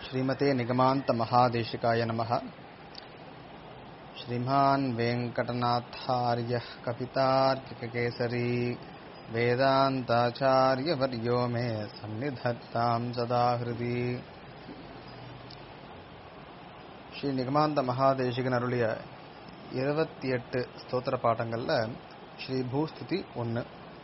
श्रीमते निगमान्तमहादेशिकाय नमः श्रीमान् वेङ्कटनाथार्यः कवितार्किककेसरी वेदान्ताचार्यवर्यो मे सन्निधत्ताम् सदा हृदि ஸ்ரீ நிகமாந்த மகாதேசிகன் அருளிய இருபத்தி எட்டு ஸ்தோத்திர பாடங்கள்ல ஸ்ரீ பூஸ்துதி ஒன்று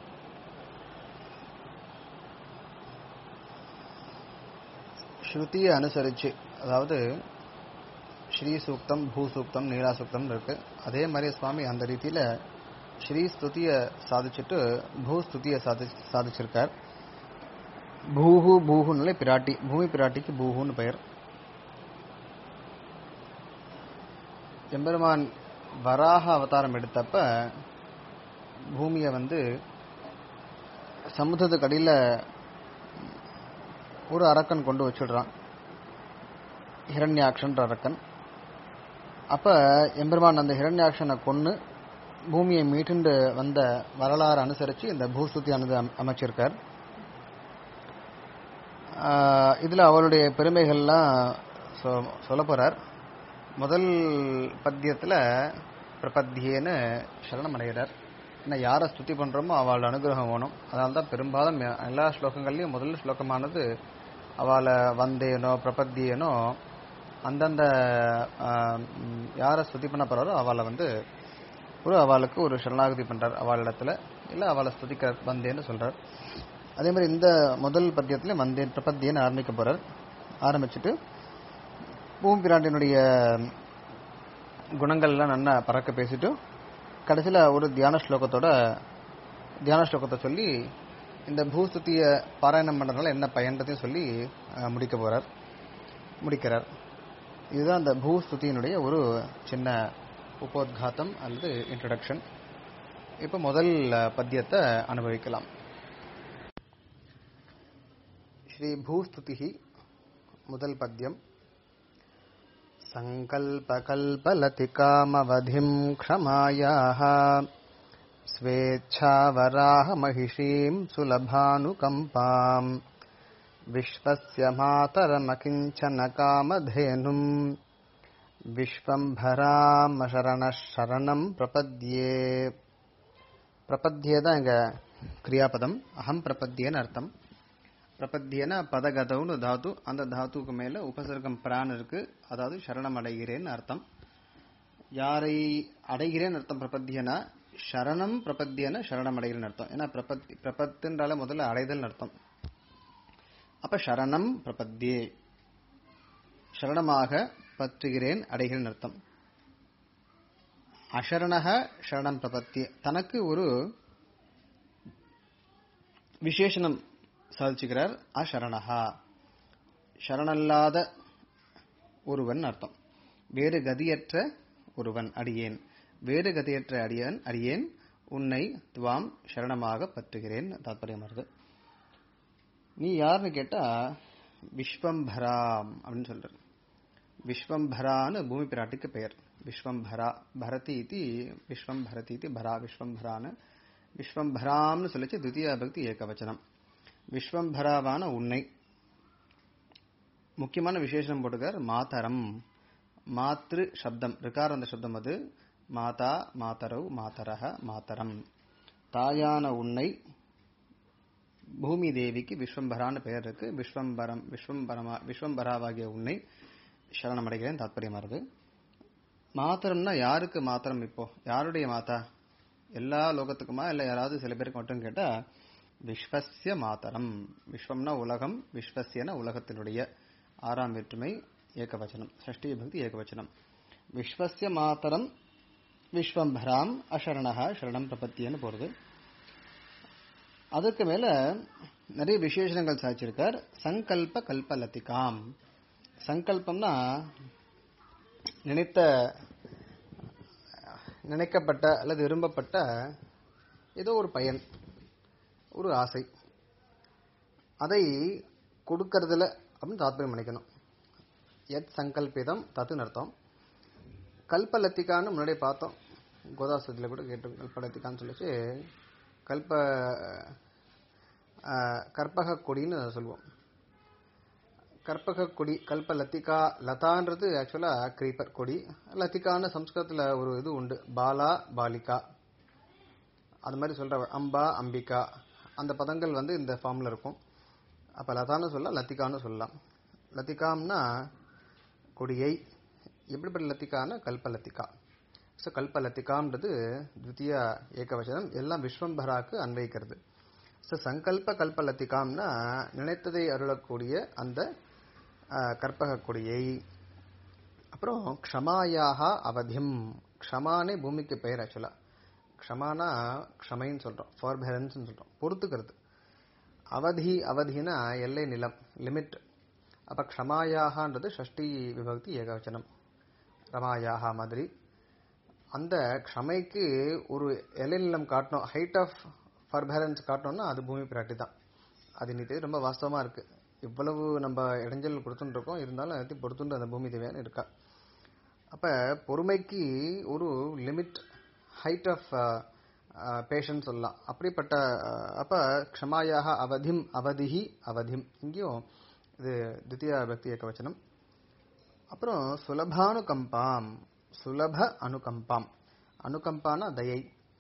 ஸ்ருதியை அனுசரிச்சு அதாவது ஸ்ரீ சூக்தம் பூ சூக்தம் நீலா சூக்தம் இருக்கு அதே மாதிரி சுவாமி அந்த ரீதியில ஸ்ரீ ஸ்துதியை சாதிச்சுட்டு பூ ஸ்துதியை சாதி சாதிச்சிருக்கார் பூஹு பூஹுன்னு பிராட்டி பூமி பிராட்டிக்கு பூஹுன்னு பெயர் எம்பெருமான் வராக அவதாரம் எடுத்தப்ப பூமியை வந்து சமுத்திரத்துக்கு அடியில் ஒரு அரக்கன் கொண்டு வச்சுடுறான் ஹிரண்யாக்ஷன்ற அரக்கன் அப்ப எம்பெருமான் அந்த ஹிரண்யாக்ஷனை கொன்று பூமியை மீட்டுண்டு வந்த வரலாறு அனுசரித்து இந்த பூஸ்துதியானது அமைச்சிருக்கார் இதில் அவருடைய பெருமைகள்லாம் சொல்ல போறார் முதல் பத்தியத்தில் பிரபத்தியேன்னு சரணம் அடைகிறார் இன்னும் யாரை ஸ்துதி பண்ணுறோமோ அவள் அனுகிரகம் வேணும் அதனால தான் பெரும்பாலும் எல்லா ஸ்லோகங்கள்லையும் முதல் ஸ்லோகமானது அவளை வந்தேனோ பிரபத்தியேனோ அந்தந்த யாரை ஸ்துதி பண்ண போகிறாரோ அவளை வந்து ஒரு அவளுக்கு ஒரு சரணாகதி பண்ணுறார் அவளிடத்துல இல்லை அவளை ஸ்துதிக்க வந்தேன்னு சொல்கிறார் அதே மாதிரி இந்த முதல் பத்தியத்தில் வந்தேன் பிரபத்தியன்னு ஆரம்பிக்க போகிறார் ஆரம்பிச்சுட்டு பூமி பிராட்டினுடைய குணங்கள்லாம் நல்லா பறக்க பேசிட்டு கடைசியில் ஒரு தியான ஸ்லோகத்தோட தியான ஸ்லோகத்தை சொல்லி இந்த பூஸ்துதியை பாராயணம் பண்ணுறதுனால என்ன பயன்றதையும் சொல்லி முடிக்க போகிறார் முடிக்கிறார் இதுதான் அந்த பூஸ்துதியினுடைய ஒரு சின்ன உபோத்காத்தம் அல்லது இன்ட்ரடக்ஷன் இப்போ முதல் பத்தியத்தை அனுபவிக்கலாம் ஸ்ரீ பூஸ்துதி முதல் பத்தியம் सङ्कल्पकल्पलतिकामवधिम् क्षमायाः स्वेच्छावराहमहिषीम् सुलभानुकम्पाम् विश्वस्य मातरमकिञ्चन कामधेनुम् விஸ்வம்பராமசரண சரணம் பிரபத்யே பிரபத்யே தான் இங்க கிரியாபதம் அகம் பிரபத்தியன்னு அர்த்தம் பிரபத்தியன பதகதவுன்னு தாத்து அந்த தாத்துக்கு மேல உபசர்க்கம் பிரான் இருக்கு அதாவது சரணம் அடைகிறேன்னு அர்த்தம் யாரை அடைகிறேன்னு அர்த்தம் பிரபத்தியனா சரணம் பிரபத்தியன சரணம் அடைகிறேன்னு அர்த்தம் ஏன்னா பிரபத்தி பிரபத்துன்றால முதல்ல அடைதல் அர்த்தம் அப்ப சரணம் பிரபத்தியே சரணமாக பற்றுகிறேன் அடைகிறேன் அர்த்தம் அசரணக சரணம் பிரபத்திய தனக்கு ஒரு விசேஷனம் சாதிச்சுக்கிறார் அசரணஹா சரணல்லாத ஒருவன் அர்த்தம் வேறு கதியற்ற ஒருவன் அடியேன் வேறு கதியற்ற அடியன் அடியேன் உன்னை துவாம் சரணமாக பற்றுகிறேன் தாத்பரியம் வருது நீ யாருன்னு கேட்டா விஸ்வம்பராம் அப்படின்னு சொல்ற விஸ்வம்பரான்னு பூமி பிராட்டிக்கு பெயர் விஸ்வம்பரா பரதி இது விஸ்வம் பரதி இது பரா விஸ்வம்பரான்னு விஸ்வம்பராம்னு சொல்லிச்சு துத்தியா பக்தி ஏகவச்சனம் விஸ்வம்பராவான உன்னை முக்கியமான விசேஷம் போட்டுக்கார் மாதரம் மாத்ரு சப்தம் ரிக்கார் அந்த சப்தம் அது மாதா மாதரவு மாதரக மாதரம் தாயான உன்னை பூமி தேவிக்கு விஸ்வம்பரான்னு பெயர் இருக்கு விஸ்வம்பரம் விஸ்வம்பரமா விஸ்வம்பராவாகிய உன்னை சரணம் அடைகிறேன் தாத்பரியம் வருது மாத்திரம்னா யாருக்கு மாத்திரம் இப்போ யாருடைய மாதா எல்லா லோகத்துக்குமா இல்லை யாராவது சில பேருக்கு மட்டும் கேட்டா விஸ்வசிய மாதரம் விஸ்வம்னா உலகம் விஸ்வசியன உலகத்தினுடைய ஆறாம் வேற்றுமை ஏகவச்சனம் சஷ்டி பக்தி ஏகவச்சனம் விஸ்வசிய மாதரம் விஸ்வம்பராம் அசரணகா சரணம் பிரபத்தியன்னு போறது அதுக்கு மேல நிறைய விசேஷங்கள் சாதிச்சிருக்கார் சங்கல்ப கல்பலத்திகாம் சங்கல்பம்னா நினைத்த நினைக்கப்பட்ட அல்லது விரும்பப்பட்ட ஏதோ ஒரு பயன் ஒரு ஆசை அதை கொடுக்கறதுல அப்படின்னு தாத்பரியம் நினைக்கணும் எத் சங்கல்பிதம் தத்துன்னு அர்த்தம் கல்பலத்திகான்னு முன்னாடியே பார்த்தோம் கோதாசத்தில் கூட கேட்டோம் கல்பலத்திகான்னு சொல்லிச்சு கல்ப கற்பக கொடின்னு சொல்லுவோம் கற்பக கொடி கல்ப லத்திகா லதான்றது ஆக்சுவலா கிரீப்பர் கொடி லத்திகான்னு சம்ஸ்கிருதத்துல ஒரு இது உண்டு பாலா பாலிகா அது மாதிரி சொல்ற அம்பா அம்பிகா அந்த பதங்கள் வந்து இந்த ஃபார்ம்ல இருக்கும் அப்ப லதான்னு சொல்லலாம் லத்திகான்னு சொல்லலாம் லத்திகாம்னா கொடியை எப்படிப்பட்ட லத்திகான்னா கல்ப லத்திகா ஸோ கல்ப லத்திகான்றது த்வித்திய ஏகவசனம் எல்லாம் விஸ்வம்பராக்கு அன்வைக்கிறது ஸோ சங்கல்ப கல்ப லத்திகாம்னா நினைத்ததை அருளக்கூடிய அந்த அஹ், கற்பக கொடியை அப்புறம் க்ஷமாயாக அவதிம் க்ஷமானே பூமிக்கு பெயர் ஆக்சுவலா க்ஷமானா க்ஷமைன்னு சொல்றோம் ஃபார்பெரன்ஸ் சொல்றோம் பொறுத்துக்கிறது அவதி அவதினா எல்லை நிலம் லிமிட் அப்ப க்ஷமாயாகன்றது ஷஷ்டி விபக்தி ஏகவச்சனம் ரமாயாக மாதிரி அந்த க்ஷமைக்கு ஒரு எல்லை நிலம் காட்டணும் ஹைட் ஆஃப் ஃபர்பரன்ஸ் காட்டணும்னா அது பூமி பிராட்டி தான் அது நீ ரொம்ப வாஸ்தவமா இருக்கு இவ்வளவு நம்ம இடைஞ்சல் கொடுத்துட்டு இருக்கோம் இருந்தாலும் எல்லாத்தையும் பொறுத்துட்டு அந்த பூமி தேவையான இருக்கா அப்ப பொறுமைக்கு ஒரு லிமிட் ஹைட் ஆஃப் பேஷன் சொல்லலாம் அப்படிப்பட்ட அஹ், அப்ப க்ஷமாயாக அவதிம் அவதிஹி அவதிம் இங்கேயும் இது தித்திய பக்தி ஏகவச்சனம் அப்புறம் சுலபானுகம்பாம் சுலப அனுகம்பாம் அனுகம்பானா தயை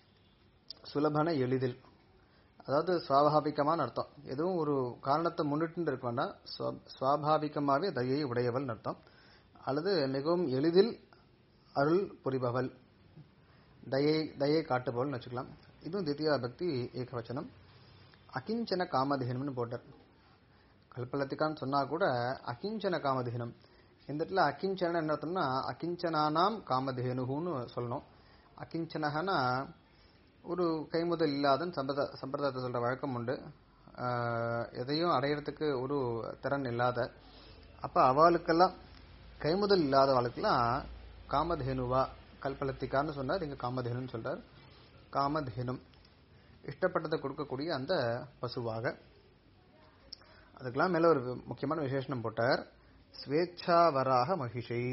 சுலபன எளிதில் அதாவது சுவாபாவிகமான அர்த்தம் எதுவும் ஒரு காரணத்தை முன்னிட்டு இருக்க வேண்டாம் சுவா- சுவாபாவிகமாவே தயை உடையவள் அர்த்தம் அல்லது மிகவும் எளிதில் அருள் புரிபவள் தயை தயை காட்டுபவள்னு வச்சுக்கலாம் இதுவும் தித்தியா பக்தி ஏகவச்சனம் அகிஞ்சன காமதேனம்னு போட்டார் கல்பலத்திகான்னு சொன்னா கூட அகிஞ்சன காமதேனம் இந்த இடத்துல அகிஞ்சன என்ன அர்த்தம்னா அகிஞ்சனானாம் காமதேனுன்னு சொல்லணும் அகிஞ்சனகனா ஒரு கைமுதல் இல்லாதன்னு சம்பிரத சம்பிரதாயத்தை சொல்ற வழக்கம் உண்டு ஆஹ் எதையும் அடையறதுக்கு ஒரு திறன் இல்லாத அப்ப அவளுக்கெல்லாம் கைமுதல் இல்லாதவளுக்கெல்லாம் காமதேனுவா கல்பலத்திகான்னு சொன்னார் இங்க காமதேனுன்னு சொல்றார் காமதேனும் இஷ்டப்பட்டதை கொடுக்கக்கூடிய அந்த பசுவாக அதுக்கெல்லாம் மேல ஒரு முக்கியமான விசேஷனம் போட்டார் ஸ்வேச்சாவராக மகிஷை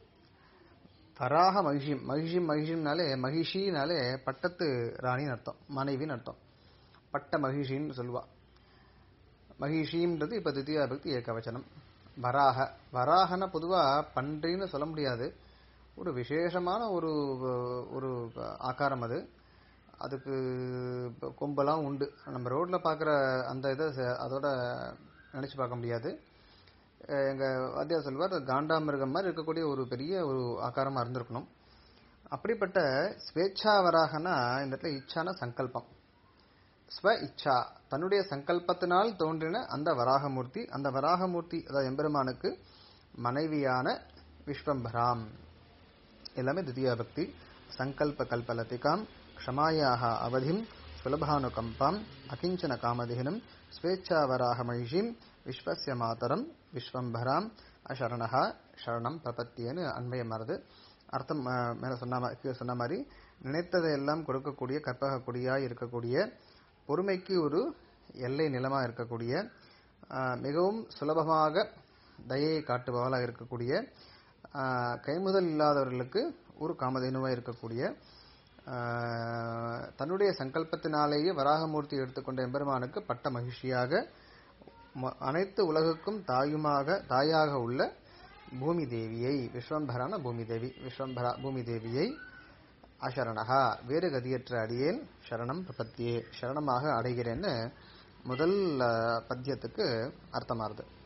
வராக மகிஷி மகிஷி மகிஷினாலே மகிஷினாலே பட்டத்து ராணின்னு அர்த்தம் மனைவின்னு அர்த்தம் பட்ட மகிஷின்னு சொல்லுவா மகிஷின்றது இப்ப தித்தியா பக்தி ஏகவச்சனம் வராக வராகன பொதுவா பன்றின்னு சொல்ல முடியாது ஒரு விசேஷமான ஒரு ஒரு ஆகாரம் அது அதுக்கு கொம்பெல்லாம் உண்டு நம்ம ரோட்ல பாக்குற அந்த இதை ச- அதோட நினைச்சு பார்க்க முடியாது அஹ் எங்க வாத்தியார் சொல்வார் காண்டாமிருகம் மாதிரி இருக்கக்கூடிய ஒரு பெரிய ஒரு ஆகாரமா இருந்திருக்கணும் அப்படிப்பட்ட ஸ்வேச்சா வராகனா இந்த இடத்துல இச்சான சங்கல்பம் ஸ்வ இச்சா தன்னுடைய சங்கல்பத்தினால் தோன்றின அந்த வராகமூர்த்தி அந்த வராகமூர்த்தி அதாவது எம்பெருமானுக்கு மனைவியான விஸ்வம்பராம் எல்லாமே தித்தியா பக்தி சங்கல்ப கல்பலதிகாம் க்ஷமாயாக அவதிம் சுலபானுகம்பாம் அகிஞ்சன காமதினம் ஸ்வேச்சாவராக மகிஷிம் விஸ்வசிய மாதரம் விஸ்வம்பராம் அசரணஹா சரணம் பிரபத்தியன்னு அன்வயம் வருது அர்த்தம் அஹ், மேல சொன்ன மா- கீழே சொன்ன மாதிரி நினைத்ததை எல்லாம் கொடுக்கக்கூடிய கற்பக கொடியாய் இருக்கக்கூடிய பொறுமைக்கு ஒரு எல்லை நிலமா இருக்கக்கூடிய அஹ், மிகவும் சுலபமாக தயையை காட்டுபவளாக இருக்கக்கூடிய அஹ், கைமுதல் இல்லாதவர்களுக்கு ஒரு காமதேனுவாக இருக்கக்கூடிய அஹ், தன்னுடைய சங்கல்பத்தினாலேயே வராகமூர்த்தி எடுத்துக்கொண்ட எம்பெருமானுக்கு பட்ட மகிழ்ச்சியாக ம- அனைத்து உலகுக்கும் தாயுமாக தாயாக உள்ள பூமி தேவியை விஸ்வம்பரான பூமி தேவி விஸ்வம்பரா பூமி தேவியை அசரணகா வேறு கதியற்ற அடியேன் சரணம் பிரபத்தியே சரணமாக அடைகிறேன்னு முதல் அஹ், பத்தியத்துக்கு அர்த்தமாறுது